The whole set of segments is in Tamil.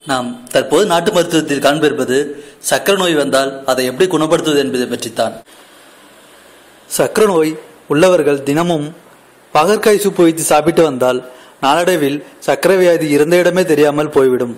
நாம் தற்போது நாட்டு மருத்துவத்தில் காண்பிருப்பது சக்கரை நோய் வந்தால் அதை எப்படி குணப்படுத்துவது என்பதை பற்றித்தான் சக்கரை நோய் உள்ளவர்கள் தினமும் பாகற்காய் சூப்பு வைத்து சாப்பிட்டு வந்தால் நாளடைவில் சக்கரை வியாதி இருந்த இடமே தெரியாமல் போய்விடும்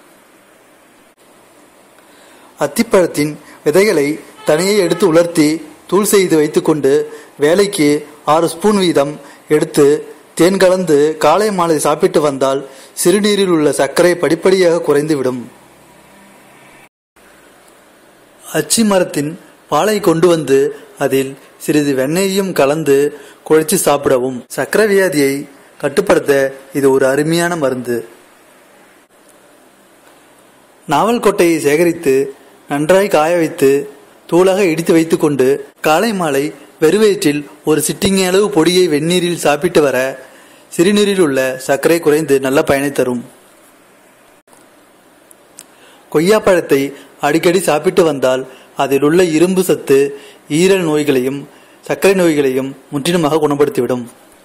அத்திப்பழத்தின் விதைகளை தனியே எடுத்து உலர்த்தி தூள் செய்து வைத்துக்கொண்டு வேலைக்கு ஆறு ஸ்பூன் வீதம் எடுத்து தேன் கலந்து காலை மாலை சாப்பிட்டு வந்தால் சிறுநீரில் உள்ள சர்க்கரை படிப்படியாக குறைந்துவிடும் அச்சி மரத்தின் பாலை கொண்டு வந்து அதில் சிறிது வெண்ணெயையும் கலந்து குழைச்சு சாப்பிடவும் சக்கரை வியாதியை கட்டுப்படுத்த இது ஒரு அருமையான மருந்து நாவல் கொட்டையை சேகரித்து நன்றாய் காய வைத்து தூளாக இடித்து வைத்துக்கொண்டு காலை மாலை வெறுவயிற்றில் ஒரு சிட்டிங்கை அளவு பொடியை வெந்நீரில் சாப்பிட்டு வர சிறுநீரில் உள்ள சர்க்கரை குறைந்து நல்ல பயனை தரும் கொய்யாப்பழத்தை அடிக்கடி சாப்பிட்டு வந்தால் அதில் உள்ள இரும்பு சத்து ஈரல் நோய்களையும் சர்க்கரை நோய்களையும் முற்றிலுமாக குணப்படுத்திவிடும்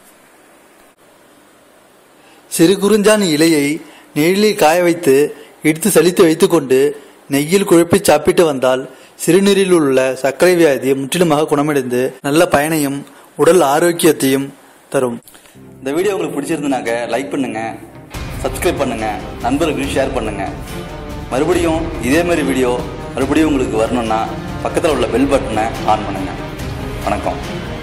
சிறு குறிஞ்சான் இலையை நெய்யிலில் காய வைத்து இடித்து சலித்து வைத்துக்கொண்டு நெய்யில் குழப்பி சாப்பிட்டு வந்தால் சிறுநீரில் உள்ள சர்க்கரை வியாதி முற்றிலுமாக குணமடைந்து நல்ல பயனையும் உடல் ஆரோக்கியத்தையும் தரும் இந்த வீடியோ உங்களுக்கு பிடிச்சிருந்தனாக்க லைக் பண்ணுங்க சப்ஸ்கிரைப் பண்ணுங்க நண்பர்களுக்கு ஷேர் பண்ணுங்க மறுபடியும் இதே மாதிரி வீடியோ மறுபடியும் உங்களுக்கு வரணும்னா பக்கத்தில் உள்ள பெல் பட்டனை ஆன் பண்ணுங்க வணக்கம்